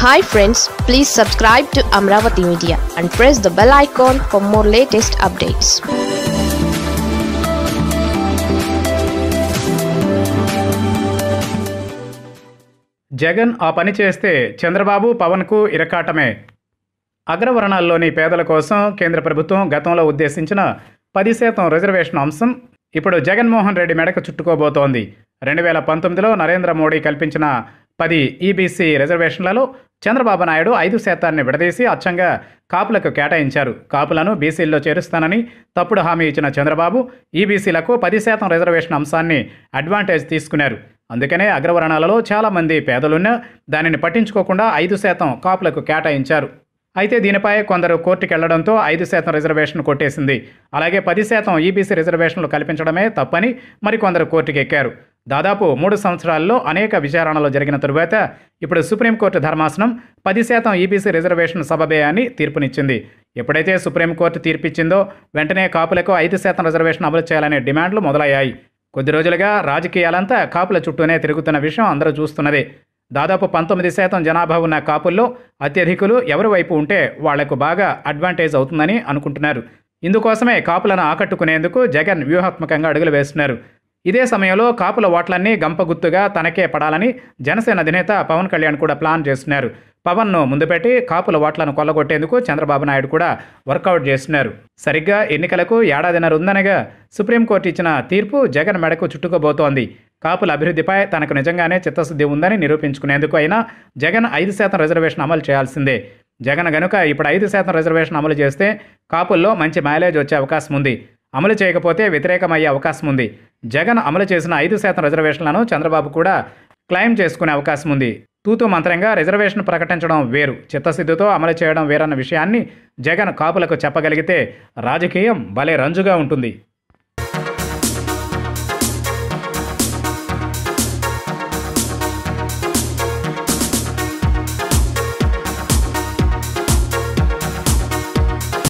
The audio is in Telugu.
hi friends please subscribe to Amaravati media and press the bell icon for more latest updates Jagan ఆ పని చేస్తే చంద్రబాబు పవన్కు ఇరకాటమే అగ్రవర్ణాల్లోని పేదల కోసం కేంద్ర ప్రభుత్వం గతంలో ఉద్దేశించిన పది శాతం రిజర్వేషన్ అంశం ఇప్పుడు జగన్మోహన్ రెడ్డి మెడకు చుట్టుకోబోతోంది రెండు వేల పంతొమ్మిదిలో నరేంద్ర మోడీ కల్పించిన పది ఈబీసీ రిజర్వేషన్లలో చంద్రబాబు నాయుడు ఐదు శాతాన్ని విడదీసి అచ్చంగా కాపులకు కేటాయించారు కాపులను బీసీల్లో చేరుస్తానని తప్పుడు హామీ ఇచ్చిన చంద్రబాబు ఈబీసీలకు పది శాతం రిజర్వేషన్ అంశాన్ని అడ్వాంటేజ్ తీసుకున్నారు అందుకనే అగ్రవర్ణాలలో చాలామంది పేదలున్నా దానిని పట్టించుకోకుండా ఐదు శాతం కాపులకు కేటాయించారు అయితే దీనిపై కొందరు కోర్టుకెళ్లడంతో ఐదు శాతం రిజర్వేషన్ కొట్టేసింది అలాగే పది శాతం ఈబీసీ రిజర్వేషన్లు కల్పించడమే తప్పని మరికొందరు కోర్టుకు ఎక్కారు దాదాపు మూడు సంవత్సరాల్లో అనేక విచారణలు జరిగిన తరువాత ఇప్పుడు సుప్రీంకోర్టు ధర్మాసనం పది శాతం ఈబీసీ రిజర్వేషన్ సబబే అని తీర్పునిచ్చింది ఎప్పుడైతే సుప్రీంకోర్టు తీర్పిచ్చిందో వెంటనే కాపులకు ఐదు శాతం రిజర్వేషన్ అమలు చేయాలనే డిమాండ్లు మొదలయ్యాయి కొద్ది రోజులుగా రాజకీయాలంతా కాపుల చుట్టూనే తిరుగుతున్న విషయం అందరూ చూస్తున్నదే దాదాపు పంతొమ్మిది శాతం జనాభా ఉన్న కాపుల్లో అత్యధికులు ఎవరి వైపు ఉంటే వాళ్లకు బాగా అడ్వాంటేజ్ అవుతుందని అనుకుంటున్నారు ఇందుకోసమే కాపులను ఆకట్టుకునేందుకు జగన్ వ్యూహాత్మకంగా అడుగులు వేస్తున్నారు ఇదే సమయంలో కాపుల ఓట్లన్నీ గంపగుత్తుగా తనకే పడాలని జనసేన అధినేత పవన్ కళ్యాణ్ కూడా ప్లాన్ చేస్తున్నారు పవన్ను ముందు పెట్టి కాపుల ఓట్లను కొల్లగొట్టేందుకు చంద్రబాబు నాయుడు కూడా వర్కౌట్ చేస్తున్నారు సరిగ్గా ఎన్నికలకు ఏడాదిన్నర ఉందనగా సుప్రీంకోర్టు ఇచ్చిన తీర్పు జగన్ మెడకు చుట్టుకోబోతోంది కాపుల అభివృద్ధిపై తనకు నిజంగానే చిత్తశుద్ధి ఉందని నిరూపించుకునేందుకు అయినా జగన్ ఐదు శాతం రిజర్వేషన్ అమలు చేయాల్సిందే జగన్ గనుక ఇప్పుడు ఐదు శాతం రిజర్వేషన్ అమలు చేస్తే కాపుల్లో మంచి మైలేజ్ వచ్చే అవకాశం ఉంది అమలు చేయకపోతే వ్యతిరేకమయ్యే అవకాశం ఉంది జగన్ అమలు చేసిన ఐదు శాతం రిజర్వేషన్లను చంద్రబాబు కూడా క్లెయిమ్ చేసుకునే అవకాశం ఉంది తూతూ మంత్రంగా రిజర్వేషన్ ప్రకటించడం వేరు చిత్తశుద్ధితో అమలు చేయడం వేరన్న విషయాన్ని జగన్ కాపులకు చెప్పగలిగితే రాజకీయం భలే రంజుగా ఉంటుంది